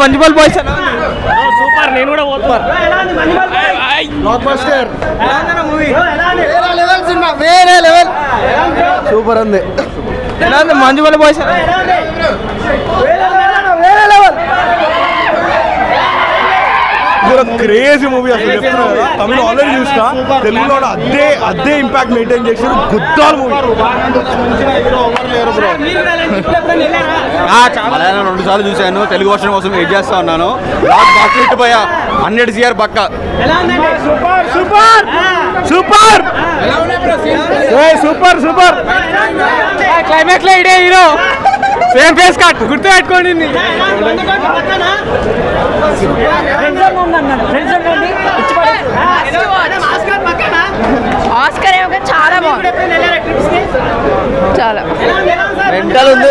మంజుబాల్ boys ఎలా ఉంది super నేను కూడా పోతున్నా బ్లాక్ బస్టర్ మూవీ వేరే లెవెల్ సినిమా వేరే లెవెల్ సూపర్ ఉంది ఎలా ఉంది మంజుబాల్ బాయ్స్ ఎలా ఉంది? వేరే లెవెల్ క్రేజీ మూవీ అసలు చెప్తున్నా కదా తమిళ ఆల్రెడీ చూసిన తెలుగులో కూడా అదే అదే ఇంపాక్ట్ మెయింటైన్ చేసారు గుద్దాలు మూవీ మలయాళం రెండు సార్లు చూశాను తెలుగు వర్షన్ కోసం వెయిట్ చేస్తా ఉన్నాను లాస్ట్ బాక్స్ హిట్ పోయా హండ్రెడ్ సిఆర్ పక్క super super super super super climax లో ఇడే హీరో సేమ్ ఫేస్ కట్ గుర్తు పెట్టుకోండి ఆస్కర్ ఏమో కానీ చాలా బాగుంది చాలా మెంటల్ ఉంది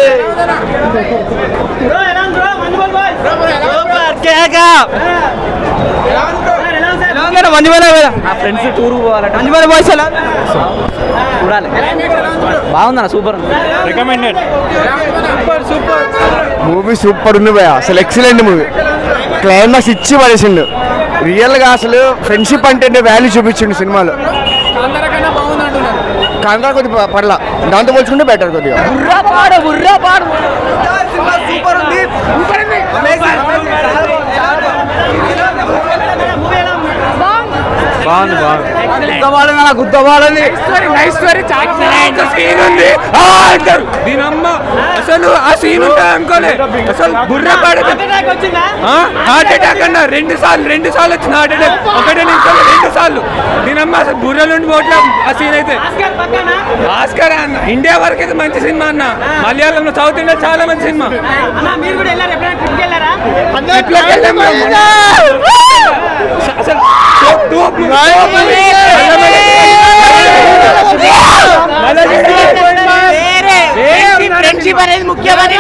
మంజుబాల్ ఫ్రెండ్స్ టూర్ పోవాలంటే మంజుబాల్ బాయ్స్ ఎలా ఉంది? చూడాలి బాగుందన్న సూపర్ ఉంది రికమెండెడ్ మూవీ సూపర్ ఉంది భయ అసలు ఎక్సలెంట్ మూవీ క్లైమాక్స్ ఇచ్చి పడేసిండు రియల్ గా అసలు ఫ్రెండ్షిప్ అంటే వాల్యూ చూపించిండు సినిమాలో కాంతార కొద్ది పర్లా దాంతో పోల్చుకుంటే బెటర్ కొద్దిగా బుర్రా పాడు బుర్రా పాడు బాగుంది బాగుంది గుద్దవాళ్ళని అలా గుద్దవాళ్ళని సీన్ ఉంది ఆ అంటారు దీని అమ్మ అసలు ఆ సీన్ ఉంటుంది అనుకోలే అసలు బుర్ర పడదు హార్ట్ అటాక్ అన్న రెండు సార్లు రెండు సార్లు వచ్చింది హార్ట్ అటాక్ ఒకటే నిమిషంలో రెండు సార్లు దీని అమ్మ అసలు బుర్ర నుండి పోట్లా ఆ సీన్ అయితే ఆస్కర్ అన్న ఇండియా వరకు అయితే మంచి సినిమా అన్న మలయాళంలో సౌత్ ఇండియా చాలా మంచి సినిమా ట్రిప్లోకి వెళ్ళాం మేము. అసలు top- top movie. ఫ్రెండ్షిప్ అనేది ముఖ్యమని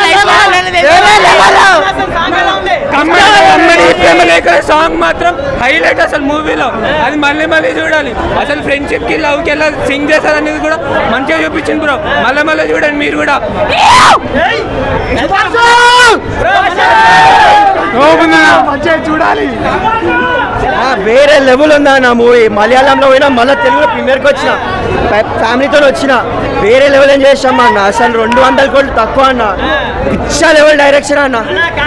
కమ్మడి కమ్మడి ప్రేమ లేఖ సాంగ్ మాత్రం హైలైట్ అసలు మూవీలో అది మళ్ళీ మళ్ళీ చూడాలి అసలు ఫ్రెండ్షిప్ కి లవ్ కి ఎలా సింగ్ చేస్తారు అనేది కూడా మంచిగా చూపించింది బ్రో మళ్ళీ మళ్ళీ చూడండి మీరు కూడా మంచిగా చూడాలి వేరే లెవెల్ ఉందా నా మూవీ మలయాళంలో పోయినా మళ్ళీ తెలుగులో ప్రీమియర్కి వచ్చిన ఫ్యామిలీతో వచ్చిన వేరే లెవెల్ ఏం చేసాం అన్న అసలు రెండు వందల కోట్లు తక్కువ అన్న పిచ్చ లెవెల్ డైరెక్షన్ అన్న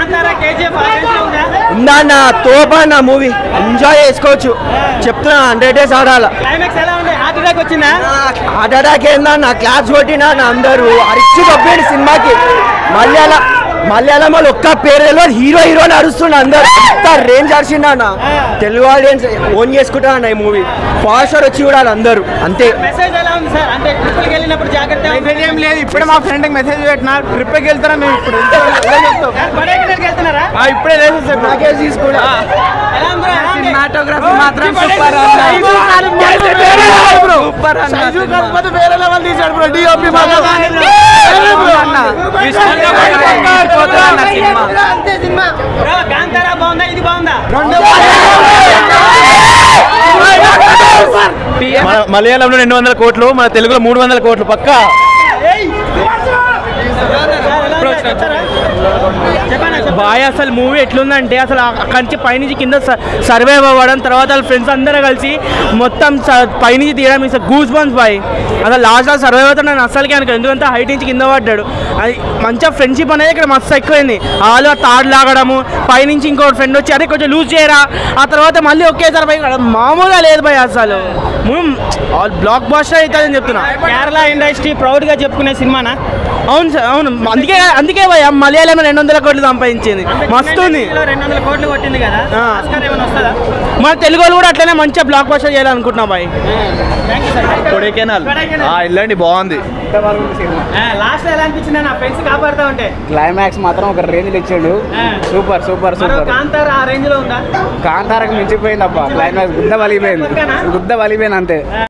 ఉందా అన్న తోప అన్న మూవీ ఎంజాయ్ చేసుకోవచ్చు చెప్తున్నా హండ్రెడ్ డేస్ ఆడాల హార్ట్ అటాక్ ఏందన్న క్లాస్ కొట్టినా అన్న అందరూ అరిచి పంపాడు సినిమాకి మలయాళ మలయాళం వాళ్ళు ఒక్క పేరు తెలియదు హీరో హీరో అని అరుస్తుండ అందరు అంత రేంజ్ అరిచిండ అన్న తెలుగు ఆడియన్స్ ఓన్ చేసుకుంటా అన్న ఈ మూవీ ఫాస్టర్ వచ్చి చూడాలి అందరూ అంతే ఏం లేదు ఇప్పుడే మా ఫ్రెండ్ మెసేజ్ పెట్టిన ట్రిప్కి వెళ్తారా మేము ఇప్పుడు ఆ, ఇప్పుడే లేసేసాం ప్యాకేజ్ తీసుకుంటా సినిమాటోగ్రఫీ మాత్రం సూపర్ సూపర్ అన్న వేరే లెవెల్ తీసాడు బ్రో డిఓపి మాత్రం అన్న సినిమా మలయాళంలో రెండు వందల కోట్లు మన తెలుగులో మూడు వందల కోట్లు పక్క బాయ్ అసలు మూవీ ఎట్లుందంటే అసలు అక్కడి నుంచి పైనుంచి కింద సర్వైవ్ అవ్వడం తర్వాత వాళ్ళ ఫ్రెండ్స్ అందరూ కలిసి మొత్తం స- పైనుంచి తీయడం ఇస్ గూస్ బంప్స్ బాయ్ అసలు లాస్ట్ సర్వైవ్ అవుతాడు నేను అసలుకి అనుకో ఎందుకంటే హైట్ నుంచి కింద పడ్డాడు అది మంచిగా ఫ్రెండ్షిప్ అనేది ఇక్కడ మస్తు ఎక్కువైంది వాళ్ళు తాడు లాగడము పైనుంచి ఇంకో ఫ్రెండ్ వచ్చి అరే కొంచెం లూజ్ చేయరా ఆ తర్వాత మళ్ళీ ఒకేసారి పై మామూలుగా లేదు భయ్ అసలు బ్లాక్ బాస్టర్ అవుతుందని చెప్తున్నా కేరళ ఇండస్ట్రీ ప్రౌడ్గా చెప్పుకునే సినిమానా అవును సార్ అవును అందుకే అందుకే భయ మలయాళం రెండు వందల కోట్లు సంపాదించింది మస్తు ఉంది రెండు వందల కోట్లు కొట్టింది కదా ఆ. ఆస్కార్ ఏమైనా వస్తుందా మన తెలుగు వాళ్ళు కూడా అట్లనే మంచిగా బ్లాక్ బాస్టర్ చేయాలనుకుంటున్నాం బాయ్ కొడైకెనాల్ వెళ్ళండి బాగుంది లాస్ట్ ఎలా అనిపించింది నా ఫ్రెండ్స్ కాపాడుతా ఉంటే క్లైమాక్స్ మాత్రం ఒక రేంజ్ ఇచ్చాడు సూపర్ సూపర్ మరో సూపర్ కాంతార ఆ రేంజ్ లో ఉందా కాంతారకు మించిపోయింది అబ్బా క్లైమాక్స్ గుద్ద వలిపోయింది గుద్ద వలిపోయింది అంతే